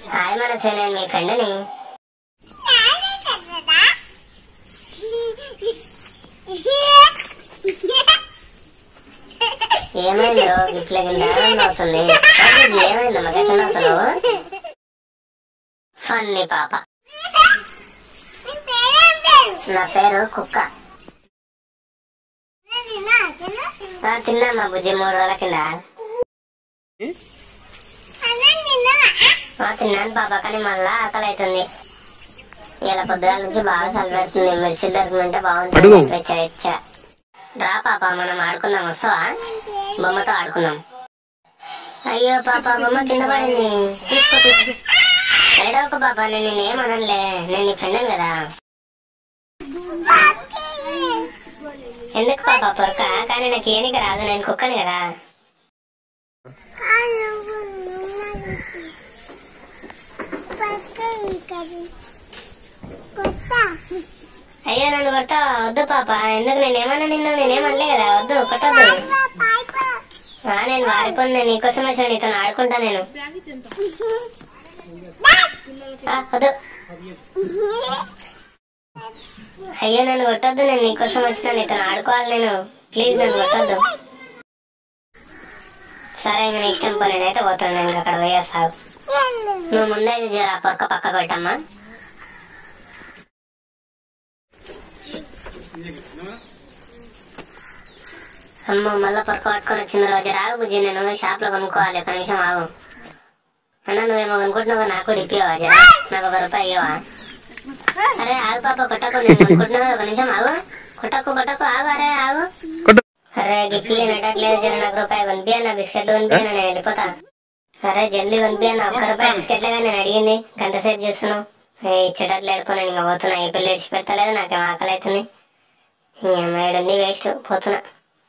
Hi మనసు నేను మీ ఫ్రెండ్ని ఏమైంది గిఫ్ట్ల కింద అవుతుంది ఏమైంది మగట్ల అవుతున్నావు ఫన్నీ పాప నా పేరు కుక్క ఆ, తిన్నామా బుజ్జి మూడు రోజుల కింద ఆ, తిన్నాను పాప కానీ మళ్ళా ఆకలి అవుతుంది ఇలా పొద్దుగాల నుంచి బాగా చల్లబెడుతుంది మిర్చి దొరికినంటే బాగుంటుంది ఇచ్చా ఇచ్చా రా పాప మనం ఆడుకుందాం వస్తావా బొమ్మతో ఆడుకుందాం అయ్యో పాప బొమ్మ కింద పడింది తీసుకో తీసుకో ఏడవకు పాప నేను నేనేమనలే నేను నీ ఫ్రెండ్ కదా ఎందుకు పాప పొరక కానీ నాకు ఏనికి రాదు నేను కుక్కని కదా అయ్యో నన్ను కొడతా వద్దు పాప ఎందుకు నేనేమన్నా నిన్ను నేనేమనలే కదా వద్దు కొట్టద్దు ఆ, నేను వారిపోను నేను నీకోసం వచ్చిన నీతో ఆడుకుంటా నేను ఆ, వద్దు అయ్యో నన్ను కొట్టద్దు నేను నీకోసం వచ్చిన నీతో ఆడుకోవాలి నేను ప్లీజ్ నన్ను కొట్టద్దు సరే ఇంకా నెక్స్ట్ టైం పో నేనైతే పోతాను నేను ఇంకా అక్కడ పోయేస్తావు నువ్వు ముందే జర ఆ పొరక పక్క కొట్టమ్మా అమ్మ మళ్ళీ పొరక పట్టుకొని వచ్చింది రోజు రాగు బుజ్జి నేను షాప్ లో కొనుక్కోవాలి ఒక నిమిషం ఆగు అన్న నువ్వేమో కొనుక్కుంటున్నావు నాకు కూడా ఇప్పివా జరా నాకు ఒక రూపాయి ఇవ్వవా అరే ఆగు పాప కొట్టకు నేను కొనుక్కుంటున్నా ఒక నిమిషం ఆగు కొట్టకు కొట్టకు ఆగు అరే ఆగు అరే గిఫ్ట్లు నెట్టట్లేదు జర నాకు రూపాయి కొనిపియన్న బిస్కెట్లు కొనిపియన్న నేను వెళ్ళిపోతా అరే జల్దీ కొనిపియన్న ఒక్క రూపాయి బిస్కెట్లే కానీ నేను అడిగింది గంటసేపు చేస్తున్నావు ఏ ఇచ్చేటట్లు ఎడుకో నేను ఇంకా పోతున్నా ఈ పిల్లలు ఇడిచి పెడతలేదు నాకేం ఆకలి అవుతుంది ఈ అమ్మాయిడు వేస్ట్ పోతున్నా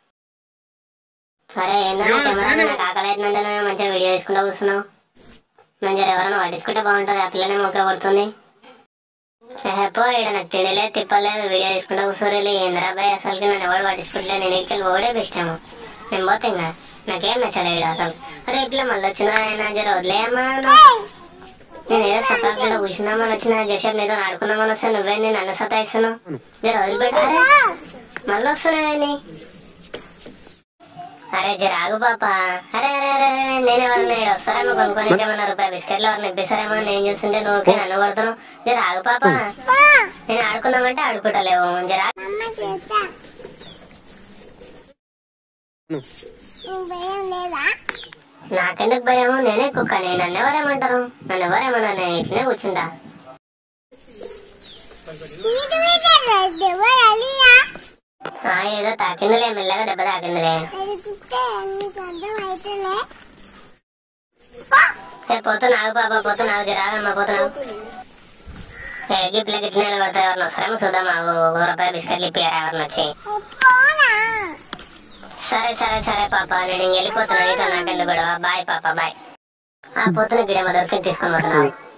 సరే ఏందన్నా కెమెరా నాకు ఆకలి అవుతుందంటే నువ్వు మంచిగా వీడియో తీసుకుంటూ కూర్చున్నావు మంచిగా ఎవరైనా పట్టించుకుంటే బాగుంటుంది ఆ పిల్లనే మొక్క కొడుతుంది పో ఇక్కడ నాకు తినలేదు తిప్పలేదు వీడియో తీసుకుంటా కూర్చోరేలే ఏందిరా బాయ్ అసలుకి నన్ను ఎవరు పట్టించుకుంటలే నేను ఇంటికి ఓడే ఇష్టము నేను పోతే ఇంకా నాకేం నచ్చలేదు అసలు అరే ఇట్లా మళ్ళీ వచ్చిందా ఆయన జర వదిలేయమ్మా నేను ఏదో సపరేట్గా కూర్చుందామని వచ్చిన జసేపు నీతో ఆడుకుందామని వస్తే నువ్వేంది నన్ను సతాయిస్తున్నావు జర వదిలిపెట్టారే మళ్ళీ వస్తున్నావేంది అరే జర ఆగు పాప అరే అరే అరే అరే నేను ఎవరన్నా ఇక్కడ వస్తారేమో కొనుక్కొని ఏమన్నా రూపాయి బిస్కెట్లు ఎవరిని ఇప్పిస్తారేమో అని నేను చూస్తుంటే నువ్వు ఓకే నన్ను కొడుతున్నావు జర ఆగు పాప నేను ఆడుకుందామంటే ఆడుకుంటలేవు జర ఆగు. నాకెందుకు భయము నేనే కుక్కని నన్ను ఎవరేమంటారు నన్ను ఎవరేమన్నా నేను ఇట్లనే కూర్చుంటా ఆ, ఏదో తాకిందిలే మెల్లగా దెబ్బ తాకిందిలే ఏ పోతున్నావు బాబా పోతున్నావు జరాగమ్మా పోతున్నావు ఏ గిప్ల గిట్ల నిలబడతా ఎవరిని వస్తారేమో చూద్దాం ఆగు. ఒక రూపాయి బిస్కెట్లు ఇప్పారా ఎవరిని వచ్చి సరే సరే సరే పాప నేను ఇంక వెళ్ళిపోతున్నా నీతో నాకెందుకు గొడవ బాయ్ పాప బాయ్ ఆ పోతున్న గిడేమో దొరికి తీసుకొని పోతున్నావు